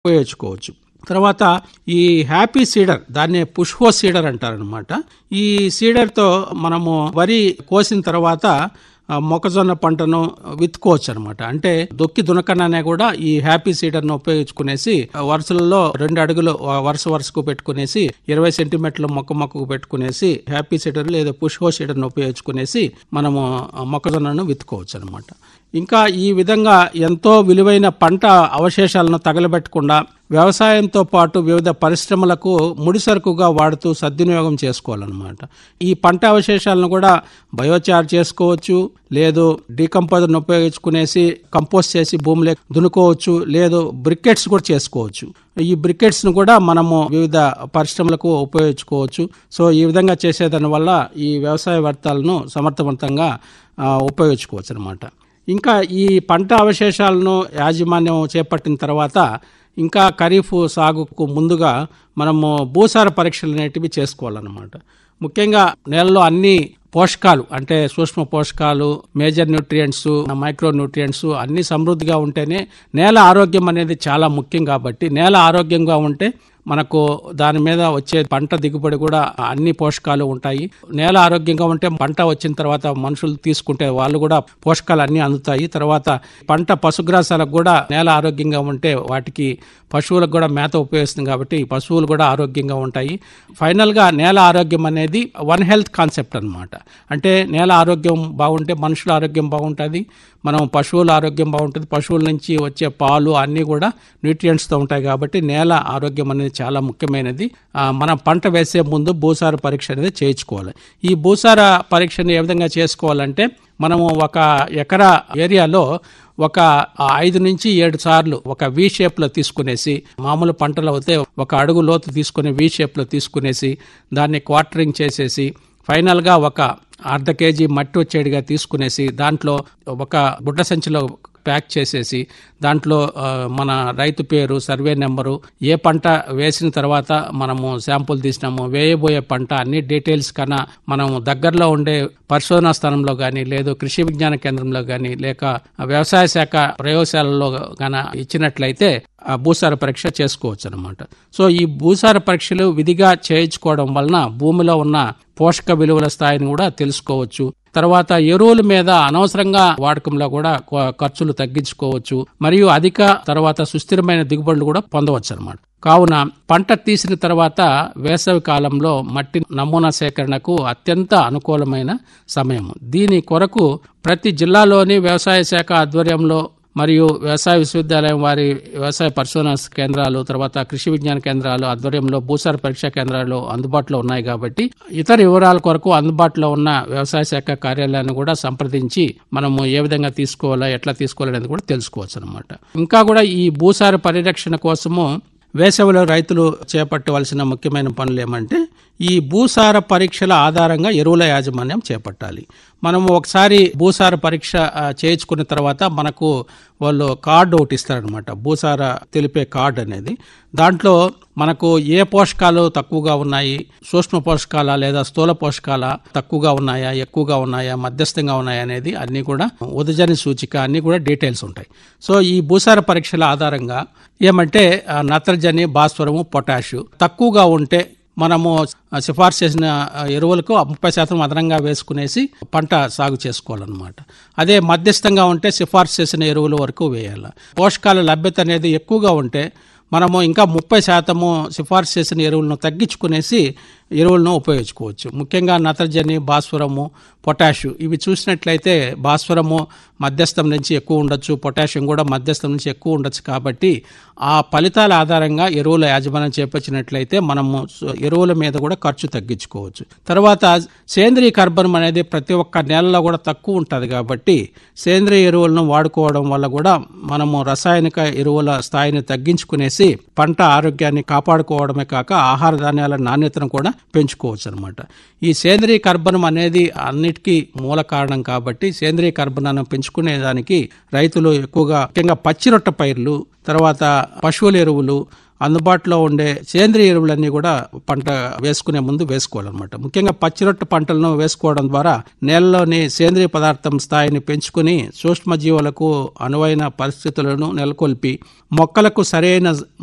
ఉపయోగించుకోవచ్చు తర్వాత ఈ హ్యాపీ సీడర్ దాన్ని పుష్పో సీడర్ అంటారనమాట ఈ సీడర్తో మనము వరి కోసిన తర్వాత ఆ మొక్కజొన్న పంటను విత్తుకోవచ్చు అనమాట అంటే దొక్కి దునకననే కూడా ఈ హ్యాపీ సీడర్ను ఉపయోగించుకునేసి వరుసలలో రెండు అడుగులు వరుస వరుసకు పెట్టుకునేసి ఇరవై సెంటీమీటర్ల మొక్క మొక్కకు పెట్టుకునేసి హ్యాపీ సీడర్ లేదా పుష్పో సీడర్ను ఉపయోగించుకునేసి మనము మొక్కజొన్నను విత్తుకోవచ్చు అనమాట ఇంకా ఈ విధంగా ఎంతో విలువైన పంట అవశేషాలను తగలబెట్టకుండా వ్యవసాయంతో పాటు వివిధ పరిశ్రమలకు ముడిసరుకుగా వాడుతూ సద్వినియోగం చేసుకోవాలన్నమాట ఈ పంట అవశేషాలను కూడా బయోచార్ చేసుకోవచ్చు లేదు డీకంపోజర్ను ఉపయోగించుకునేసి కంపోస్ట్ చేసి భూమిలో దున్నుకోవచ్చు లేదు బ్రికెట్స్ కూడా చేసుకోవచ్చు ఈ బ్రికెట్స్ ను కూడా మనము వివిధ పరిశ్రమలకు ఉపయోగించుకోవచ్చు సో ఈ విధంగా చేసేదాని వల్ల ఈ వ్యవసాయ వ్యర్థాలను సమర్థవంతంగా ఉపయోగించుకోవచ్చు అనమాట ఇంకా ఈ పంట అవశేషాలను యాజమాన్యం చేపట్టిన తర్వాత ఇంకా ఖరీఫ్ సాగుకు ముందుగా మనము భూసార పరీక్షలు అనేటివి చేసుకోవాలన్నమాట ముఖ్యంగా నేలలో అన్ని పోషకాలు అంటే సూక్ష్మ పోషకాలు మేజర్ న్యూట్రియంట్స్ మైక్రో న్యూట్రియంట్స్ అన్ని సమృద్ధిగా ఉంటేనే నేల ఆరోగ్యం అనేది చాలా ముఖ్యం కాబట్టి నేల ఆరోగ్యంగా ఉంటే మనకు దాని మీద వచ్చే పంట దిగుబడి కూడా అన్ని పోషకాలు ఉంటాయి నేల ఆరోగ్యంగా ఉంటే పంట వచ్చిన తర్వాత మనుషులు తీసుకుంటే వాళ్ళు కూడా పోషకాలు అన్ని అందుతాయి తర్వాత పంట పశుగ్రాసాలకు కూడా నేల ఆరోగ్యంగా ఉంటే వాటికి పశువులకు కూడా మేత ఉపయోగిస్తుంది కాబట్టి పశువులు కూడా ఆరోగ్యంగా ఉంటాయి ఫైనల్ గా నేల ఆరోగ్యం అనేది వన్ హెల్త్ కాన్సెప్ట్ అనమాట అంటే నేల ఆరోగ్యం బాగుంటే మనుషుల ఆరోగ్యం బాగుంటుంది మనం పశువుల ఆరోగ్యం బాగుంటుంది పశువుల నుంచి వచ్చే పాలు అన్నీ కూడా న్యూట్రియంట్స్తో ఉంటాయి కాబట్టి నేల ఆరోగ్యం అనేది చాలా ముఖ్యమైనది మనం పంట వేసే ముందు భూసార పరీక్ష అనేది చేయించుకోవాలి ఈ భూసార పరీక్షను ఏ విధంగా చేసుకోవాలంటే మనము ఒక ఎకరా ఏరియాలో ఒక ఐదు నుంచి ఏడు సార్లు ఒక వి షేప్ లో తీసుకునేసి మామూలు పంటలు అయితే ఒక అడుగు లోతు తీసుకుని వి షేప్ లో తీసుకునేసి దాన్ని క్వార్టరింగ్ చేసేసి ఫైనల్ గా ఒక అర్ధ కేజీ మట్టి వచ్చేడిగా తీసుకునేసి దాంట్లో ఒక బుడ్డ సంచిలో ప్యాక్ చేసేసి దాంట్లో మన రైతు పేరు సర్వే నెంబరు ఏ పంట వేసిన తర్వాత మనము శాంపుల్ తీసినాము వేయబోయే పంట అన్ని డీటెయిల్స్ కన్నా మనం దగ్గరలో ఉండే పరిశోధనా స్థానంలో కానీ లేదు కృషి విజ్ఞాన కేంద్రంలో కానీ లేక వ్యవసాయ శాఖ ప్రయోగశాలలో గాన ఇచ్చినట్లయితే భూసార పరీక్ష చేసుకోవచ్చు అనమాట సో ఈ భూసార పరీక్షలు విధిగా చేయించుకోవడం వలన భూమిలో ఉన్న పోషక విలువల స్థాయిని కూడా తెలుసుకోవచ్చు తర్వాత ఎరువుల మీద అనవసరంగా వాడకంలో కూడా ఖర్చులు తగ్గించుకోవచ్చు మరియు అధిక తర్వాత సుస్థిరమైన దిగుబడులు కూడా పొందవచ్చు అనమాట కావున పంట తీసిన తర్వాత వేసవి కాలంలో మట్టి నమూనా సేకరణకు అత్యంత అనుకూలమైన సమయం దీని కొరకు ప్రతి జిల్లాలోని వ్యవసాయ శాఖ ఆధ్వర్యంలో మరియు వ్యవసాయ విశ్వవిద్యాలయం వారి వ్యవసాయ పరిశోధన కేంద్రాలు తర్వాత కృషి విజ్ఞాన కేంద్రాలు ఆధ్వర్యంలో భూసార పరీక్షా కేంద్రాలు అందుబాటులో ఉన్నాయి కాబట్టి ఇతర వివరాల కొరకు అందుబాటులో ఉన్న వ్యవసాయ శాఖ కార్యాలయాన్ని కూడా సంప్రదించి మనము ఏ విధంగా తీసుకోవాలా ఎట్లా తీసుకోవాలనేది కూడా తెలుసుకోవచ్చు అనమాట ఇంకా కూడా ఈ భూసార పరిరక్షణ కోసము వేసవిలో రైతులు చేపట్టవలసిన ముఖ్యమైన పనులు ఏమంటే ఈ భూసార పరీక్షల ఆధారంగా ఎరువుల యాజమాన్యం చేపట్టాలి మనము ఒకసారి భూసార పరీక్ష చేయించుకున్న తర్వాత మనకు వాళ్ళు కార్డు ఒకటి ఇస్తారనమాట భూసార తెలిపే కార్డు అనేది దాంట్లో మనకు ఏ పోషకాలు తక్కువగా ఉన్నాయి సూక్ష్మ పోషకాల లేదా స్థూల పోషకాల తక్కువగా ఉన్నాయా ఎక్కువగా ఉన్నాయా మధ్యస్థంగా ఉన్నాయా అనేది అన్ని కూడా ఉదజని సూచిక అన్ని కూడా డీటెయిల్స్ ఉంటాయి సో ఈ భూసార పరీక్షల ఆధారంగా ఏమంటే నత్రజని భాస్వరము పొటాషు తక్కువగా ఉంటే మనము సిఫార్సు చేసిన ఎరువులకు ముప్పై శాతం అదనంగా వేసుకునేసి పంట సాగు చేసుకోవాలన్నమాట అదే మధ్యస్థంగా ఉంటే సిఫార్సు చేసిన ఎరువుల వరకు వేయాలి పోషకాల లభ్యత అనేది ఎక్కువగా ఉంటే మనము ఇంకా ముప్పై శాతము సిఫార్సు చేసిన ఎరువులను తగ్గించుకునేసి ఎరువులను ఉపయోగించుకోవచ్చు ముఖ్యంగా నత్రజని భాస్వరము పొటాషు ఇవి చూసినట్లయితే భాస్వరము మధ్యస్థం నుంచి ఎక్కువ ఉండొచ్చు పొటాషియం కూడా మధ్యస్థం నుంచి ఎక్కువ ఉండొచ్చు కాబట్టి ఆ ఫలితాల ఆధారంగా ఎరువుల యాజమాన్యం చేపట్టినట్లయితే మనము ఎరువుల మీద కూడా ఖర్చు తగ్గించుకోవచ్చు తర్వాత సేంద్రియ కర్బనం అనేది ప్రతి ఒక్క నేలలో కూడా తక్కువ ఉంటుంది కాబట్టి సేంద్రియ ఎరువులను వాడుకోవడం వల్ల కూడా మనము రసాయనిక ఎరువుల స్థాయిని తగ్గించుకునేసి పంట ఆరోగ్యాన్ని కాపాడుకోవడమే కాక ఆహార ధాన్యాల నాణ్యతను కూడా పెంచుకోవచ్చు అనమాట ఈ సేంద్రియ కర్బనం అనేది అన్నిటికీ మూల కారణం కాబట్టి సేంద్రియ కర్బనాన్ని పెంచుకునే దానికి రైతులు ఎక్కువగా ముఖ్యంగా పచ్చిరొట్ట పైర్లు తర్వాత పశువుల ఎరువులు అందుబాటులో ఉండే సేంద్రియ ఎరువులన్నీ కూడా పంట వేసుకునే ముందు వేసుకోవాలన్నమాట ముఖ్యంగా పచ్చిరొట్ట పంటలను వేసుకోవడం ద్వారా నేలలోని సేంద్రియ పదార్థం స్థాయిని పెంచుకుని సూక్ష్మజీవులకు అనువైన పరిస్థితులను నెలకొల్పి మొక్కలకు సరైన